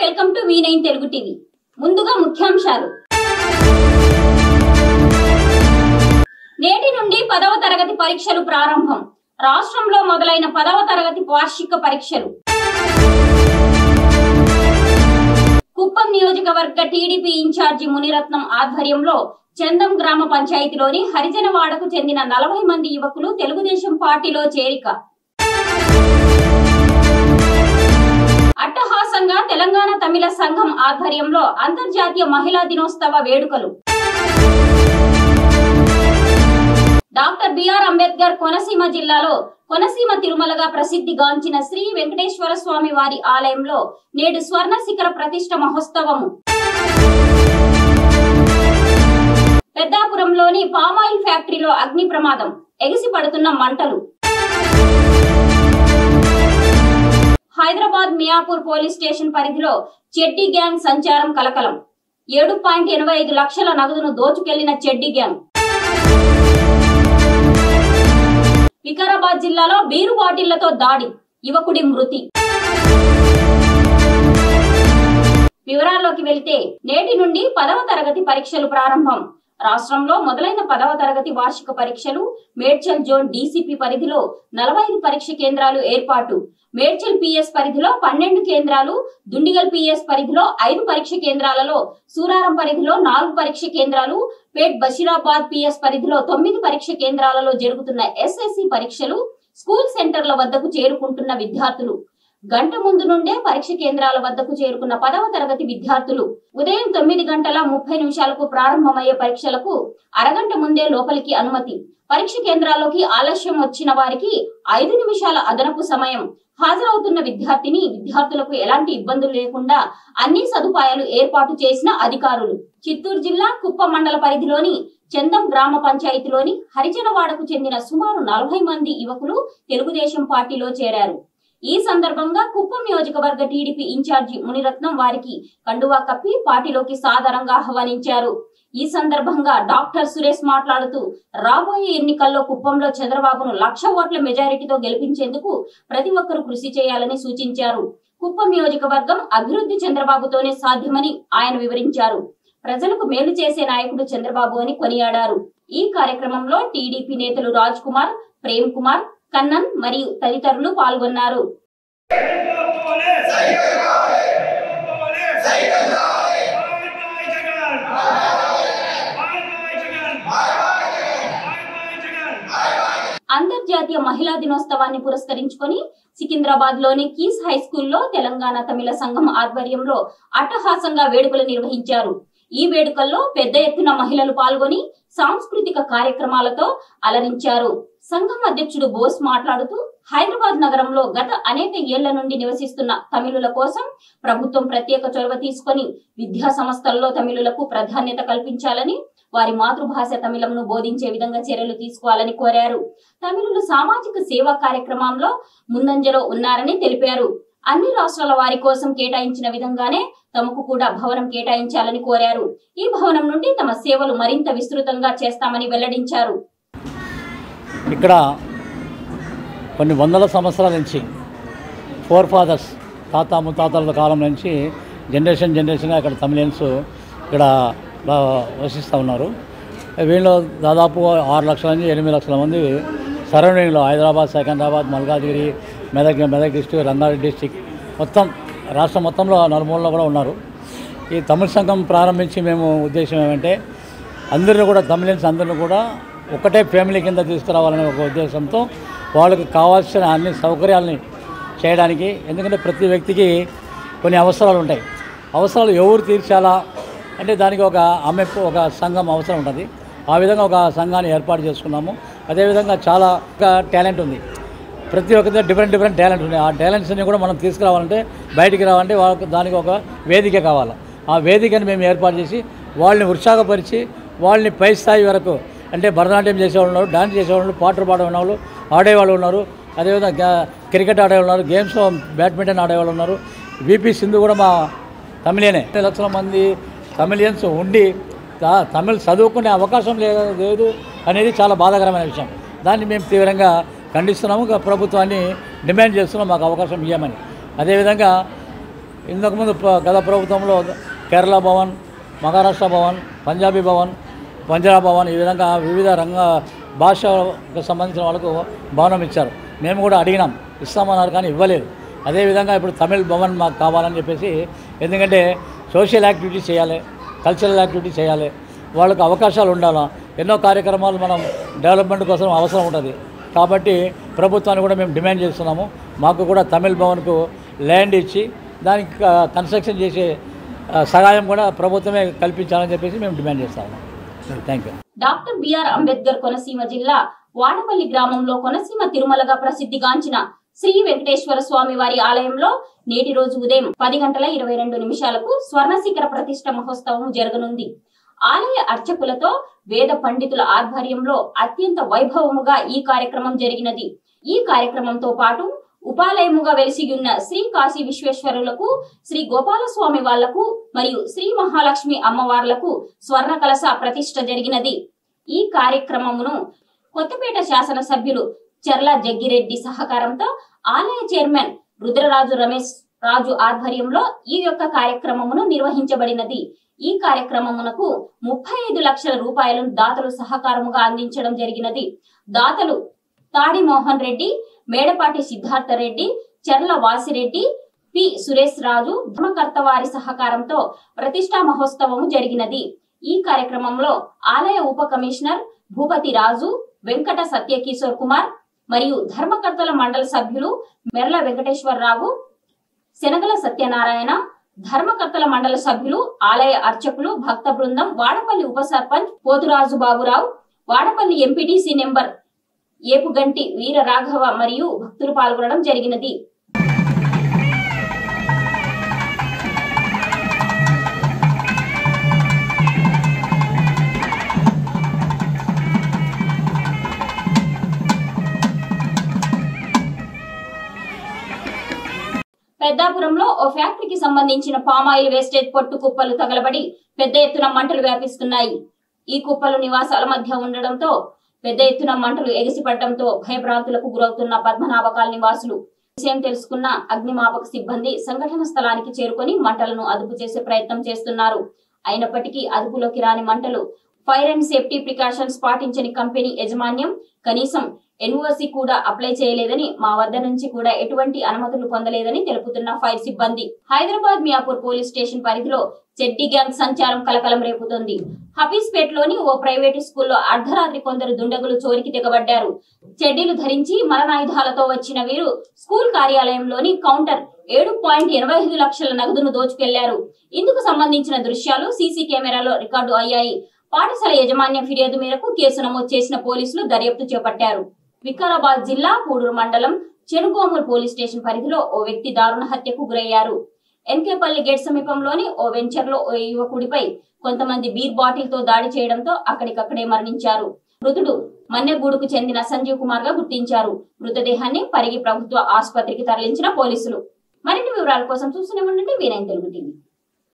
welcome to V nine Telugu TV ముందుగా ముఖ్యాంశాలు నేటి నుండి పదవ తరగతి పరీక్షలు ప్రారంభం రాష్ట్రంలో మొదలైన పదవ తరగతి వార్షిక పరీక్షలు కుప్పం నియోజకవర్గ టీడీపీ ఇన్ఛార్జి మునిరత్నం ఆధ్వర్యంలో చందం గ్రామ పంచాయతీలోని హరిజనవాడకు చెందిన నలభై మంది యువకులు తెలుగుదేశం పార్టీలో చేరిక అట్టహాసంగా తెలంగాణ తమిళ సంఘం ఆధ్వర్యంలో అంతర్జాతీయ మహిళా దినోత్సవ వేడుకలు డాక్టర్ బిఆర్ అంబేద్కర్ కోనసీమ జిల్లాలో కోనసీమ తిరుమలగా ప్రసిద్ధిగాంచిన శ్రీ వెంకటేశ్వర స్వామి వారి ఆలయంలో నేడు స్వర్ణ శిఖర ప్రతిష్ట మహోత్సవము పెద్దాపురంలోని పామాయిల్ ఫ్యాక్టరీలో అగ్ని ప్రమాదం ఎగిసి పడుతున్న మంటలు హైదరాబాద్ మియాపూర్ పోలీస్ స్టేషన్ పరిధిలో చెడ్డీ గ్యాంగ్ సంచారం కలకలం ఏడు పాయింట్ ఎనభై ఐదు లక్షల నగదును దోచుకెళ్లిన చెడ్డీ గ్యాంగ్ వికారాబాద్ జిల్లాలో బీరు బాటిళ్లతో దాడి యువకుడి మృతి వివరాల్లోకి వెళ్తే నేటి నుండి పదవ తరగతి పరీక్షలు ప్రారంభం రాష్ట్రంలో మొదలైన పదవ తరగతి వార్షిక పరీక్షలు మేడ్చల్ జోన్ డీసీపీ పరిధిలో నలభై ఐదు పరీక్ష కేంద్రాలు ఏర్పాటు మేడ్చల్ పిఎస్ పరిధిలో పన్నెండు కేంద్రాలు దుండిగల్ పిఎస్ పరిధిలో ఐదు పరీక్ష కేంద్రాలలో సూరారం పరిధిలో నాలుగు పరీక్ష కేంద్రాలు పేట్ బషీరాబాద్ పిఎస్ పరిధిలో తొమ్మిది పరీక్ష కేంద్రాలలో జరుగుతున్న ఎస్ఎస్సి పరీక్షలు స్కూల్ సెంటర్ల వద్దకు చేరుకుంటున్న విద్యార్థులు గంట ముందు నుండే పరీక్ష కేంద్రాల వద్దకు చేరుకున్న పదవ తరగతి విద్యార్థులు ఉదయం తొమ్మిది గంటల ముప్పై నిమిషాలకు ప్రారంభమయ్యే పరీక్షలకు అరగంట ముందే లోపలికి అనుమతి పరీక్ష కేంద్రాల్లోకి ఆలస్యం వచ్చిన వారికి ఐదు నిమిషాల అదనపు సమయం హాజరవుతున్న విద్యార్థిని విద్యార్థులకు ఎలాంటి ఇబ్బందులు లేకుండా అన్ని సదుపాయాలు ఏర్పాటు చేసిన అధికారులు చిత్తూరు జిల్లా కుప్ప మండల పరిధిలోని చందం గ్రామ పంచాయతీలోని హరిజనవాడకు చెందిన సుమారు నలభై మంది యువకులు తెలుగుదేశం పార్టీలో చేరారు ఈ సందర్భంగా కుప్పం నియోజకవర్గ టీడీపీ ఇన్ఛార్జి మునిరత్నం వారికి కండువా కప్పి పార్టీలోకి సాదరంగా ఆహ్వానించారు ఈ సందర్భంగా డాక్టర్ సురేష్ మాట్లాడుతూ రాబోయే ఎన్నికల్లో కుప్పంలో చంద్రబాబును లక్ష ఓట్ల మెజారిటీతో గెలిపించేందుకు ప్రతి ఒక్కరూ కృషి చేయాలని సూచించారు కుప్పం నియోజకవర్గం అభివృద్ధి చంద్రబాబుతోనే సాధ్యమని ఆయన వివరించారు ప్రజలకు మేలు చేసే నాయకుడు చంద్రబాబు అని కొనియాడారు ఈ కార్యక్రమంలో టీడీపీ నేతలు రాజ్ కుమార్ ప్రేమ్ కుమార్ కన్నన్ మరియు తదితరులు పాల్గొన్నారు అంతర్జాతీయ మహిళా దినోత్సవాన్ని పురస్కరించుకొని సికింద్రాబాద్ లోని కీస్ హై స్కూల్లో తెలంగాణ తమిళ సంఘం ఆధ్వర్యంలో అట్టహాసంగా వేడుకలు నిర్వహించారు ఈ వేడుకల్లో పెద్ద ఎత్తున మహిళలు పాల్గొని సాంస్కృతిక కార్యక్రమాలతో అలరించారు సంఘం అధ్యక్షుడు బోస్ మాట్లాడుతూ హైదరాబాద్ నగరంలో గత అనేక ఏళ్ల నుండి నివసిస్తున్న తమిళుల కోసం ప్రభుత్వం ప్రత్యేక చొరవ తీసుకొని విద్యా సంస్థల్లో తమిళులకు ప్రాధాన్యత కల్పించాలని వారి మాతృభాష తమిళంను బోధించే విధంగా చర్యలు తీసుకోవాలని కోరారు తమిళులు సామాజిక సేవా కార్యక్రమంలో ముందంజలో ఉన్నారని తెలిపారు అన్ని రాష్ట్రాల వారి కోసం కేటాయించిన విధంగానే తమకు కూడా భవనం కేటాయించాలని కోరారు ఈ భవనం నుండి తమ సేవలు మరింత విస్తృతంగా చేస్తామని వెల్లడించారు ఇక్కడ కొన్ని వందల సంవత్సరాల నుంచి ఫోర్ ఫాదర్స్ తాత ముత్తాతల కాలం నుంచి జనరేషన్ జనరేషన్గా ఇక్కడ తమిళియన్స్ ఇక్కడ బా- వసిస్తూ ఉన్నారు వీళ్ళు దాదాపు ఆరు లక్షల నుంచి ఎనిమిది లక్షల మంది సరౌండింగ్లో హైదరాబాద్ సికింద్రాబాద్ మల్కాజ్గిరి మెదక్ మెదక్ డిస్టిక్ రంగారెడ్డి డిస్టిక్ మొత్తం రాష్ట్రం మొత్తంలో నలుమూలలో కూడా ఉన్నారు ఈ తమిళ సంఘం ప్రారంభించి మేము ఉద్దేశం ఏమంటే అందరిని కూడా తమిళన్స్ అందరిని కూడా ఒకటే ఫ్యామిలీ కింద తీసుకురావాలనే ఒక ఉద్దేశంతో వాళ్ళకి కావాల్సిన అన్ని సౌకర్యాలని చేయడానికి ఎందుకంటే ప్రతి వ్యక్తికి కొన్ని అవసరాలు ఉంటాయి అవసరాలు ఎవరు తీర్చాలా అంటే దానికి ఒక ఆమె ఒక సంఘం అవసరం ఉంటుంది ఆ విధంగా ఒక సంఘాన్ని ఏర్పాటు చేసుకున్నాము అదేవిధంగా చాలా ఒక టాలెంట్ ఉంది ప్రతి ఒక్కరి డిఫరెంట్ డిఫరెంట్ టాలెంట్ ఉన్నాయి ఆ టాలెంట్స్ని కూడా మనం తీసుకురావాలంటే బయటికి రావాలంటే వాళ్ళకి దానికి ఒక వేదిక కావాలి ఆ వేదికని మేము ఏర్పాటు చేసి వాళ్ళని ఉత్సాహపరిచి వాళ్ళని పై స్థాయి వరకు అంటే భరతనాట్యం చేసేవాళ్ళు ఉన్నారు డాన్స్ చేసేవాళ్ళు పాటలు పాడే వాళ్ళు ఆడేవాళ్ళు ఉన్నారు అదేవిధంగా గా- క్రికెట్ ఆడేవాళ్ళు ఉన్నారు గేమ్స్లో బ్యాడ్మింటన్ ఆడేవాళ్ళు ఉన్నారు విపి సింధు కూడా మా తమిళనే ఎన్ని లక్షల మంది తమిళియన్స్ ఉండి తా- తమిళ్ చదువుకునే అవకాశం లేదు లేదు అనేది చాలా బాధాకరమైన విషయం దాన్ని మేము తీవ్రంగా ఖండిస్తున్నాము ఇక ప్రభుత్వాన్ని డిమాండ్ చేస్తున్నాం మాకు అవకాశం ఇవ్వమని అదేవిధంగా ఇంతకుముందు ప్ర- గత ప్రభుత్వంలో కేరళ భవన్ మహారాష్ట్ర భవన్ పంజాబీ భవన్ పంజాబ్ భవన్ ఈ విధంగా వివిధ రంగ భాషకు సంబంధించిన వాళ్ళకు భవనం ఇచ్చారు మేము కూడా అడిగినాం ఇస్తామన్నారు కానీ ఇవ్వలేదు అదేవిధంగా ఇప్పుడు తమిళ్ భవన్ మాకు కావాలని చెప్పేసి ఎందుకంటే సోషల్ యాక్టివిటీ చేయాలి కల్చరల్ యాక్టివిటీ చేయాలి వాళ్ళకు అవకాశాలు ఉండాలా ఎన్నో కార్యక్రమాలు మనం డెవలప్మెంట్ కోసం అవసరం ఉంటుంది కాబట్టి ప్రభుత్వాన్ని కూడా మేము డిమాండ్ చేస్తున్నాము మాకు కూడా తమిళ్ భవన్కు ల్యాండ్ ఇచ్చి దానికి క- కన్స్ట్రక్షన్ చేసే ఆ, సహాయం కూడా ప్రభుత్వమే కల్పించాలని చెప్పేసి మేము డిమాండ్ చేస్తాము thank you doctor BR Ambedkar Konaseema జిల్లా వాడపల్లి గ్రామంలో కోనసీమ తిరుమలగా ప్రసిద్ధిగాంచిన శ్రీ వెంకటేశ్వర స్వామి వారి ఆలయంలో నేటి రోజు ఉదయం పది గంటల ఇరవై రెండు నిమిషాలకు స్వర్ణ శిఖర ప్రతిష్ట మహోత్సవం జరగనుంది ఆలయ అర్చకులతో వేద పండితుల ఆధ్వర్యంలో అత్యంత వైభవముగా ఈ కార్యక్రమం జరిగినది ఈ కార్యక్రమంతో పాటు ఉపాలయముగా వెలిసి ఉన్న శ్రీ కాశీ విశ్వేశ్వరులకు శ్రీ గోపాలస్వామి వాళ్లకు మరియు శ్రీ మహాలక్ష్మి అమ్మవార్లకు స్వర్ణ కలశ ప్రతిష్ట జరిగినది ఈ కార్యక్రమమును కొత్తపేట శాసనసభ్యులు చర్ల జగ్గిరెడ్డి సహకారంతో ఆలయ చైర్మన్ రుద్రరాజు రమేష్ రాజు ఆధ్వర్యంలో ఈ యొక్క కార్యక్రమమును నిర్వహించబడినది ఈ కార్యక్రమమునకు ముప్పై ఐదు లక్షల రూపాయలను దాతలు సహకారముగా అందించడం జరిగినది దాతలు తాడి మోహన్ రెడ్డి మేడపాటి సిద్ధార్థ రెడ్డి చర్ల వాసిరెడ్డి పి సురేష్ రాజు ధర్మకర్త వారి సహకారంతో ప్రతిష్టా మహోత్సవము జరిగినది ఈ కార్యక్రమంలో ఆలయ ఉప కమిషనర్ భూపతి రాజు వెంకట సత్యకిషోర్ కుమార్ మరియు ధర్మకర్తల మండలి సభ్యులు మెర్ల వెంకటేశ్వరరావు శనగల సత్యనారాయణ ధర్మకర్తల మండలి సభ్యులు ఆలయ అర్చకులు భక్త బృందం వాడపల్లి ఉప సర్పంచ్ పోతురాజు బాబురావు వాడపల్లి ఎంపీటీసీ నెంబర్ ఏపుగంటి వీర రాఘవ మరియు భక్తులు పాల్గొనడం జరిగినది పెద్దాపురంలో ఓ ఫ్యాక్టరీకి సంబంధించిన పామాయిల్ వేస్టేజ్ పొట్టు కుప్పలు తగలబడి పెద్ద ఎత్తున మంటలు వ్యాపిస్తున్నాయి ఈ కుప్పలు నివాసాల మధ్య ఉండడంతో పెద్ద ఎత్తున మంటలు ఎగిసిపడడంతో భయభ్రాంతులకు గురవుతున్న పద్మనాభ కాలనీ వాసులు విషయం తెలుసుకున్న అగ్నిమాపక సిబ్బంది సంఘటన స్థలానికి చేరుకొని మంటలను అదుపు చేసే ప్రయత్నం చేస్తున్నారు అయినప్పటికీ అదుపులోకి రాని మంటలు ఫైర్ అండ్ సేఫ్టీ ప్రికాషన్స్ పాటించని కంపెనీ యాజమాన్యం కనీసం ఎన్ఓసి కూడా అప్లై చేయలేదని మా వద్ద నుంచి కూడా ఎటువంటి అనుమతులు పొందలేదని తెలుపుతున్న ఫైర్ సిబ్బంది హైదరాబాద్ మియాపూర్ పోలీస్ స్టేషన్ పరిధిలో చెడ్డి గ్యాంగ్ సంచారం కలకలం రేపుతోంది హఫీజ్పేట్ లోని ఓ ప్రైవేటు స్కూల్లో అర్ధరాత్రి కొందరు దుండగులు చోరికి దిగబడ్డారు చెడ్డీలు ధరించి మరణాయుధాలతో వచ్చిన వీరు స్కూల్ కార్యాలయంలోని కౌంటర్ ఏడు పాయింట్ ఎనభై ఐదు లక్షల నగదును దోచుకెళ్లారు ఇందుకు సంబంధించిన దృశ్యాలు సీసీ కెమెరాలో రికార్డు అయ్యాయి పాఠశాల యాజమాన్యం ఫిర్యాదు మేరకు కేసు నమోదు చేసిన పోలీసులు దర్యాప్తు చేపట్టారు వికారాబాద్ జిల్లా పూడూరు మండలం చెనుగోమూరు పోలీస్ స్టేషన్ పరిధిలో ఓ వ్యక్తి దారుణ హత్యకు గురయ్యారు ఎన్కేపల్లి గేట్ సమీపంలోని ఓ వెంచర్ లో ఓ యువకుడిపై కొంతమంది బీర్ బాటిల్ తో దాడి చేయడంతో అక్కడికక్కడే మరణించారు మృతుడు మన్నెగూడుకు చెందిన సంజీవ్ కుమార్ గా గుర్తించారు మృతదేహాన్ని పరిగి ప్రభుత్వ ఆసుపత్రికి తరలించిన పోలీసులు మరిన్ని వివరాల కోసం చూస్తూనే ఉండండి వీనైన్ తెలుగు టీవీ